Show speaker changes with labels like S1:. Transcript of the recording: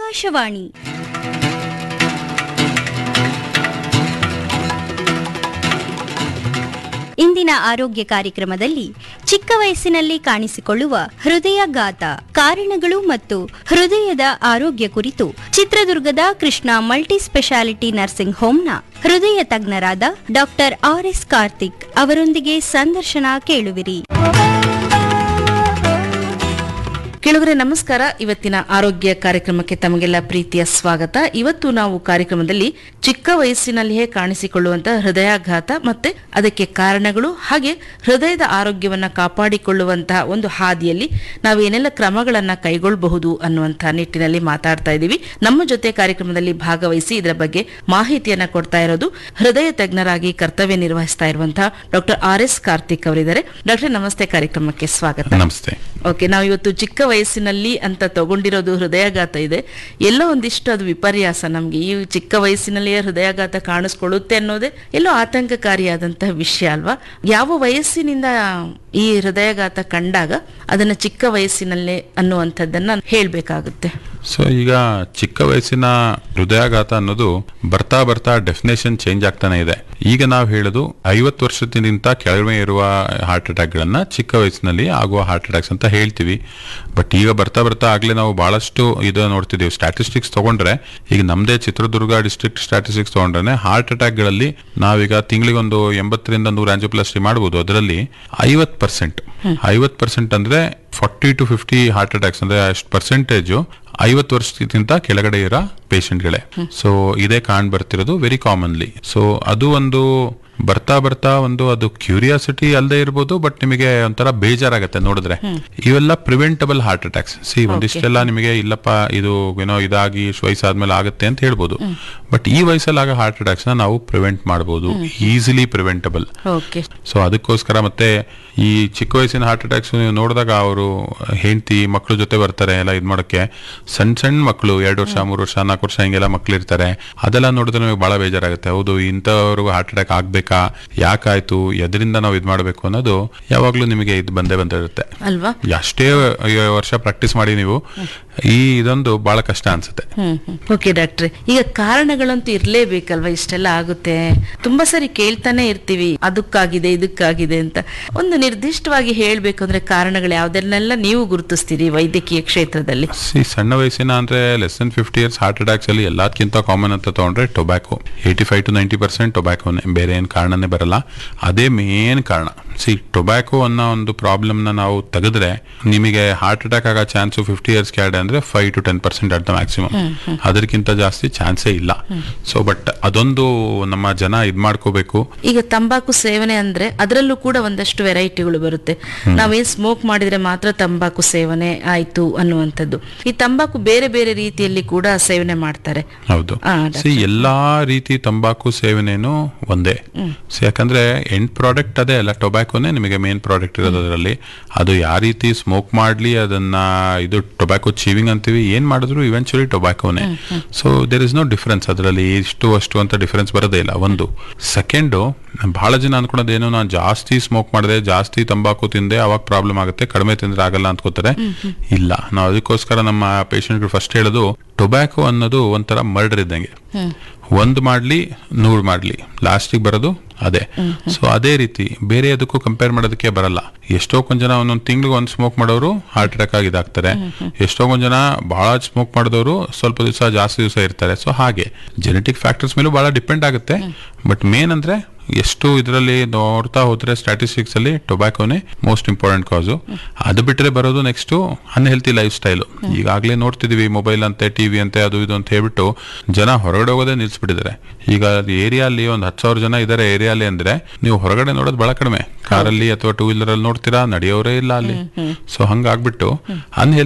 S1: ಆಕಾಶವಾಣಿ ಇಂದಿನ ಆರೋಗ್ಯ ಕಾರ್ಯಕ್ರಮದಲ್ಲಿ ಚಿಕ್ಕ ವಯಸ್ಸಿನಲ್ಲಿ ಕಾಣಿಸಿಕೊಳ್ಳುವ ಹೃದಯಾಘಾತ ಕಾರಣಗಳು ಮತ್ತು ಹೃದಯದ ಆರೋಗ್ಯ ಕುರಿತು ಚಿತ್ರದುರ್ಗದ ಕೃಷ್ಣ ಮಲ್ಟಿ ಸ್ಪೆಷಾಲಿಟಿ ನರ್ಸಿಂಗ್ ಹೋಂನ ಹೃದಯ ತಜ್ಞರಾದ ಡಾಕ್ಟರ್ ಆರ್ ಎಸ್ ಕಾರ್ತಿಕ್ ಅವರೊಂದಿಗೆ ಸಂದರ್ಶನ ಕೇಳುವಿರಿ
S2: ಕೇಳುಗರೆ ನಮಸ್ಕಾರ ಇವತ್ತಿನ ಆರೋಗ್ಯ ಕಾರ್ಯಕ್ರಮಕ್ಕೆ ತಮಗೆಲ್ಲ ಪ್ರೀತಿಯ ಸ್ವಾಗತ ಇವತ್ತು ನಾವು ಕಾರ್ಯಕ್ರಮದಲ್ಲಿ ಚಿಕ್ಕ ವಯಸ್ಸಿನಲ್ಲಿಯೇ ಕಾಣಿಸಿಕೊಳ್ಳುವಂತಹ ಹೃದಯಾಘಾತ ಮತ್ತೆ ಅದಕ್ಕೆ ಕಾರಣಗಳು ಹಾಗೆ ಹೃದಯದ ಆರೋಗ್ಯವನ್ನ ಕಾಪಾಡಿಕೊಳ್ಳುವಂತಹ ಒಂದು ಹಾದಿಯಲ್ಲಿ ನಾವು ಏನೆಲ್ಲ ಕ್ರಮಗಳನ್ನ ಕೈಗೊಳ್ಳಬಹುದು ಅನ್ನುವಂತಹ ನಿಟ್ಟಿನಲ್ಲಿ ಮಾತಾಡ್ತಾ ಇದ್ದೀವಿ ನಮ್ಮ ಜೊತೆ ಕಾರ್ಯಕ್ರಮದಲ್ಲಿ ಭಾಗವಹಿಸಿ ಇದರ ಬಗ್ಗೆ ಮಾಹಿತಿಯನ್ನ ಕೊಡ್ತಾ ಇರೋದು ಹೃದಯ ತಜ್ಞರಾಗಿ ಕರ್ತವ್ಯ ನಿರ್ವಹಿಸ್ತಾ ಇರುವಂತಹ ಡಾಕ್ಟರ್ ಆರ್ ಎಸ್ ಕಾರ್ತಿಕ್ ಅವರಿದ್ದಾರೆ ಡಾಕ್ಟರ್ ನಮಸ್ತೆ ಕಾರ್ಯಕ್ರಮಕ್ಕೆ ಸ್ವಾಗತ
S3: ನಮಸ್ತೆ
S2: ಓಕೆ ನಾವು ಇವತ್ತು ಚಿಕ್ಕ ವಯಸ್ಸಿನಲ್ಲಿ ಅಂತ ತಗೊಂಡಿರೋದು ಹೃದಯಾಘಾತ ಇದೆ ಎಲ್ಲೋ ಒಂದಿಷ್ಟು ಅದು ವಿಪರ್ಯಾಸ ನಮ್ಗೆ ಈ ಚಿಕ್ಕ ವಯಸ್ಸಿನಲ್ಲಿಯೇ ಹೃದಯಾಘಾತ ಕಾಣಿಸ್ಕೊಳ್ಳುತ್ತೆ ಅನ್ನೋದೇ ಎಲ್ಲೋ ಆತಂಕಕಾರಿಯಾದಂತಹ ವಿಷಯ ಅಲ್ವಾ ಯಾವ ವಯಸ್ಸಿನಿಂದ ಈ ಹೃದಯಾಘಾತ ಕಂಡಾಗ ಅದನ್ನ ಚಿಕ್ಕ ವಯಸ್ಸಿನಲ್ಲೇ ಅನ್ನುವಂಥದ್ದನ್ನ ಹೇಳ್ಬೇಕಾಗುತ್ತೆ
S3: ಸೊ ಈಗ ಚಿಕ್ಕ ವಯಸ್ಸಿನ ಹೃದಯಾಘಾತ ಅನ್ನೋದು ಬರ್ತಾ ಬರ್ತಾ ಡೆಫಿನೇಷನ್ ಚೇಂಜ್ ಆಗ್ತಾನೆ ಇದೆ ಈಗ ನಾವು ಹೇಳೋದು ಐವತ್ತು ವರ್ಷದಿಂದ ಕೆಳಗೆ ಇರುವ ಹಾರ್ಟ್ ಅಟ್ಯಾಕ್ಗಳನ್ನ ಚಿಕ್ಕ ವಯಸ್ಸಿನಲ್ಲಿ ಆಗುವ ಹಾರ್ಟ್ ಅಟ್ಯಾಕ್ಸ್ ಅಂತ ಹೇಳ್ತೀವಿ ಬಟ್ ಈಗ ಬರ್ತಾ ಬರ್ತಾ ಆಗ್ಲೇ ನಾವು ಬಹಳಷ್ಟು ಇದು ನೋಡ್ತಿದ್ದೀವಿ ಸ್ಟ್ಯಾಟಿಸ್ಟಿಕ್ಸ್ ತಗೊಂಡ್ರೆ ಈಗ ನಮ್ಮದೇ ಚಿತ್ರದುರ್ಗ ಡಿಸ್ಟ್ರಿಕ್ಟ್ ಸ್ಟ್ಯಾಟಿಸ್ಟಿಕ್ಸ್ ತಗೊಂಡ್ರೆ ಹಾರ್ಟ್ ಅಟ್ಯಾಕ್ಗಳಲ್ಲಿ ನಾವೀಗ ತಿಂಗಳಿಗೊಂದು ಎಂಬತ್ತರಿಂದ ನೂರು ಆಂಜಿಯೋಪ್ಲಾಸ್ಟಿ ಮಾಡ್ಬೋದು ಅದರಲ್ಲಿ ಐವತ್ತು ಪರ್ಸೆಂಟ್ ಐವತ್ತು ಪರ್ಸೆಂಟ್ ಅಂದ್ರೆ forty to fifty heart attacks ಅಂದ್ರೆ ಅಷ್ಟು ಪರ್ಸೆಂಟೇಜು ಐವತ್ತು ವರ್ಷಕ್ಕಿಂತ ಕೆಳಗಡೆ ಇರೋ ಪೇಷಂಟ್ಗಳೇ ಸೊ ಇದೇ ಕಾಣ್ ಬರ್ತಿರೋದು ವೆರಿ ಕಾಮನ್ಲಿ ಸೊ ಅದು ಒಂದು ಬರ್ತಾ ಬರ್ತಾ ಒಂದು ಅದು ಕ್ಯೂರಿಯಾಸಿಟಿ ಅಲ್ಲದೆ ಇರ್ಬೋದು ಬಟ್ ನಿಮಗೆ ಒಂಥರ ಬೇಜಾರಾಗತ್ತೆ ನೋಡಿದ್ರೆ ಇವೆಲ್ಲ ಪ್ರಿವೆಂಟಬಲ್ ಹಾರ್ಟ್ ಅಟ್ಯಾಕ್ಸ್ ಸಿ ಒಂದಿಷ್ಟೆಲ್ಲ ನಿಮಗೆ ಇಲ್ಲಪ್ಪ ಇದು ಏನೋ ಇದಾಗಿ ಇಷ್ಟು ವಯಸ್ಸಾದ್ಮೇಲೆ ಆಗುತ್ತೆ ಅಂತ ಹೇಳ್ಬೋದು ಬಟ್ ಈ ವಯಸ್ಸಲ್ಲಿ ಆಗೋ ಹಾರ್ಟ್ ಅಟ್ಯಾಕ್ಸ್ ನ ನಾವು ಪ್ರಿವೆಂಟ್ ಮಾಡಬಹುದು ಈಸಿಲಿ ಪ್ರಿವೆಂಟಬಲ್
S2: ಓಕೆ
S3: ಸೊ ಅದಕ್ಕೋಸ್ಕರ ಮತ್ತೆ ಈ ಚಿಕ್ಕ ವಯಸ್ಸಿನ ಹಾರ್ಟ್ ಅಟ್ಯಾಕ್ಸ್ ನೀವು ನೋಡಿದಾಗ ಅವರು ಹೆಂಡತಿ ಮಕ್ಕಳ ಜೊತೆ ಬರ್ತಾರೆ ಎಲ್ಲ ಇದ್ ಮಾಡಕ್ಕೆ ಸಣ್ಣ ಸಣ್ಣ ಮಕ್ಕಳು ಎರಡು ವರ್ಷ ಮೂರು ವರ್ಷ ನಾಲ್ಕು ವರ್ಷ ಹಿಂಗೆಲ್ಲ ಮಕ್ಳು ಇರ್ತಾರೆ ಅದೆಲ್ಲ ನೋಡಿದ್ರೆ ನಮಗೆ ಬಹಳ ಬೇಜಾರಾಗುತ್ತೆ ಹೌದು ಇಂಥವ್ರಿಗೂ ಹಾರ್ಟ್ ಅಟ್ಯಾಕ್ ಆಗ್ಬೇಕಾ ಯಾಕಾಯ್ತು ಎದರಿಂದ ನಾವು ಇದ್ ಮಾಡಬೇಕು ಅನ್ನೋದು ಯಾವಾಗ್ಲೂ ನಿಮಗೆ ಇದು ಬಂದೇ ಬಂದಿರುತ್ತೆ
S2: ಅಲ್ವಾ
S3: ಎಷ್ಟೇ ವರ್ಷ ಪ್ರಾಕ್ಟೀಸ್ ಮಾಡಿ ನೀವು ಈ ಇದೊಂದು ಬಹಳ ಕಷ್ಟ ಅನ್ಸುತ್ತೆ
S2: ಹ್ಮ್ ಓಕೆ ಡಾಕ್ಟ್ರೆ ಈಗ ಕಾರಣಗಳಂತೂ ಇರ್ಲೇಬೇಕಲ್ವಾ ಇಷ್ಟೆಲ್ಲ ಆಗುತ್ತೆ ತುಂಬಾ ಸರಿ ಕೇಳ್ತಾನೆ ಇರ್ತೀವಿ ಅದಕ್ಕಾಗಿದೆ ಇದಕ್ಕಾಗಿದೆ ಅಂತ ಒಂದು ನಿರ್ದಿಷ್ಟವಾಗಿ ಹೇಳ್ಬೇಕು ಅಂದ್ರೆ ಕಾರಣಗಳು ಯಾವ್ದನ್ನೆಲ್ಲ ನೀವು ಗುರುತಿಸ್ತೀರಿ ವೈದ್ಯಕೀಯ ಕ್ಷೇತ್ರದಲ್ಲಿ
S3: ಸಿ ಸಣ್ಣ ವಯಸ್ಸಿನ ಅಂದ್ರೆ less than fifty years heart attacks ಅಲ್ಲಿ ಎಲ್ಲದಕ್ಕಿಂತ ಕಾಮನ್ ಅಂತ ತಗೊಂಡ್ರೆ tobacco eighty five to ninety percent ಟೊಬ್ಯಾಕೋನೆ ಬೇರೆ ಏನು ಕಾರಣನೇ ಬರಲ್ಲ ಅದೇ ಮೇನ್ ಕಾರಣ ಸಿ ಟೊಬ್ಯಾಕೋ ಅನ್ನೋ ಒಂದು ಪ್ರಾಬ್ಲಮ್ ನ ನಾವು ತೆಗೆದ್ರೆ ನಿಮಗೆ ಹಾರ್ಟ್ ಅಟ್ಯಾಕ್ ಆಗೋ ಚಾನ್ಸ್ ಫಿಫ್ಟಿ ಇಯರ್ಸ್ ಕೆಳಗಡೆ ಅಂದ್ರೆ five to ten percent at the maximum ಅದಕ್ಕಿಂತ ಜಾಸ್ತಿ ಚಾನ್ಸೇ ಇಲ್ಲ ಸೊ ಬಟ್ ಅದೊಂದು ನಮ್ಮ ಜನ ಇದ್ ಮಾಡ್ಕೋಬೇಕು
S2: ಈಗ ತಂಬಾಕು ಸೇವನೆ ಅಂದ್ರೆ ಅದರಲ್ಲೂ ಕೂಡ ಒಂದಷ್ಟು ವೆರೈಟಿಗಳು ಬರುತ್ತೆ ನಾವೇನ್ ಸ್ಮೋಕ್ ಮಾಡಿದ್ರೆ ಮಾತ್ರ ತಂಬಾಕು ಸೇವನೆ ಆಯ್ತು ಅನ್ನುವಂಥದ್ದು ಈ ತಂಬಾಕು ಬೇರೆ ಬೇರೆ ರೀತಿಯಲ್ಲಿ ಕೂಡ ಸೇವನೆ ಮಾಡ್ತಾರೆ
S3: ಹೌದು
S2: ಆ,
S3: ಸಿ ಎಲ್ಲಾ ರೀತಿ ತಂಬಾಕು ಸೇವನೆನೂ ಒಂದೇ So, ಯಾಕಂದ್ರೆ ಎಂಡ್ ಪ್ರಾಡಕ್ಟ್ ಅದೇ ಅಲ್ಲ ಟೊಬ್ಯಾಕೋನೇ ನಿಮಗೆ ಮೇನ್ ಪ್ರಾಡಕ್ಟ್ ಇರೋದು ಅದರಲ್ಲಿ ಅದು ಯಾವ ರೀತಿ ಸ್ಮೋಕ್ ಮಾಡ್ಲಿ ಅದನ್ನ ಇದು ಟೊಬ್ಯಾಕೋ ಚೀವಿಂಗ್ ಅಂತೀವಿ ಏನ್ ಮಾಡಿದ್ರು eventually ಟೊಬ್ಯಾಕೋನೇ so there is no difference ಅದರಲ್ಲಿ ಇಷ್ಟು ಅಷ್ಟು ಅಂತ ಡಿಫರೆನ್ಸ್ ಬರೋದೇ ಇಲ್ಲ ಒಂದು ಸೆಕೆಂಡು ಬಹಳ ಜನ ಅನ್ಕೊಳೋದೇನು ನಾನು ಜಾಸ್ತಿ ಸ್ಮೋಕ್ ಮಾಡಿದೆ ಜಾಸ್ತಿ ತಂಬಾಕು ತಿಂದೆ ಅವಾಗ ಪ್ರಾಬ್ಲಮ್ ಆಗುತ್ತೆ ಕಡಿಮೆ ತಿಂದ್ರೆ ಆಗಲ್ಲ ಅನ್ಕೋತಾರೆ ಇಲ್ಲ ನಾವು ಅದಕ್ಕೋಸ್ಕರ ನಮ್ಮ ಪೇಷಂಟ್ಗಳು ಫಸ್ಟ್ ಹೇಳೋದು ಟೊಬ್ಯಾಕೋ ಅನ್ನೋದು ಒಂಥರ ಮರ್ಡರ್ ಇದ್ದಂಗೆ ಒಂದ್ ಮಾಡ್ಲಿ ನೂರ್ ಮಾಡ್ಲಿ ಲಾಸ್ಟಿಗೆ ಬರೋದು ಅದೇ ಸೊ ಅದೇ ರೀತಿ ಬೇರೆ ಅದಕ್ಕೂ ಕಂಪೇರ್ ಮಾಡೋದಕ್ಕೆ ಬರಲ್ಲ ಎಷ್ಟೋ ಕೊಂದ್ ಜನ ಒಂದೊಂದು ತಿಂಗಳಿಗೆ ಒಂದು ಸ್ಮೋಕ್ ಮಾಡೋರು ಹಾರ್ಟ್ ಅಟ್ಯಾಕ್ ಆಗಿ ಇದಾಗ್ತಾರೆ ಎಷ್ಟೋ ಕೊಂದ್ ಜನ ಬಹಳ ಸ್ಮೋಕ್ ಮಾಡಿದವರು ಸ್ವಲ್ಪ ದಿವಸ ಜಾಸ್ತಿ ದಿವಸ ಇರ್ತಾರೆ ಸೊ ಹಾಗೆ ಜೆನೆಟಿಕ್ ಫ್ಯಾಕ್ಟರ್ಸ್ ಮೇಲೂ ಬಹಳ ಡಿಪೆಂಡ್ ಆಗುತ್ತೆ ಬಟ್ ಮೇನ್ ಅಂದ್ರೆ ಎಷ್ಟು ಇದರಲ್ಲಿ ನೋಡ್ತಾ ಹೋದ್ರೆ ಸ್ಟ್ಯಾಟಿಸ್ಟಿಕ್ಸ್ ಅಲ್ಲಿ ಟೊಬ್ಯಾಕೋನೇ ಮೋಸ್ಟ್ ಇಂಪಾರ್ಟೆಂಟ್ ಕಾಸು ಅದು ಬಿಟ್ಟರೆ ಬರೋದು ನೆಕ್ಸ್ಟ್ ಅನ್ಹೆಲ್ತಿ ಲೈಫ್ ಸ್ಟೈಲು ಈಗಾಗಲೇ ನೋಡ್ತಿದೀವಿ ಮೊಬೈಲ್ ಅಂತೆ ಟಿವಿ ಅಂತೆ ಅದು ಇದು ಅಂತ ಹೇಳ್ಬಿಟ್ಟು ಜನ ಹೊರಗಡೆ ಹೋಗೋದೇ ನಿಲ್ಸ್ಬಿಟ್ಟಿದ್ದಾರೆ ಈಗ ಏರಿಯಾಲಿ ಒಂದು ಹತ್ತು ಸಾವಿರ ಜನ ಇದ್ದಾರೆ ಏರಿಯಾಲಿ ಅಂದ್ರೆ ನೀವು ಹೊರಗಡೆ ನೋಡೋದು ಬಹಳ ಕಡಿಮೆ ಕಾರಲ್ಲಿ ಅಥವಾ ಟೂ ವೀಲರ್ ಅಲ್ಲಿ ನೋಡ್ತೀರಾ ನಡೆಯೋರೇ ಇಲ್ಲ ಅಲ್ಲಿ ಸೊ ಹಂಗಾಗ್ಬಿಟ್ಟು ಅನ್ಹೆಲ್ತಿ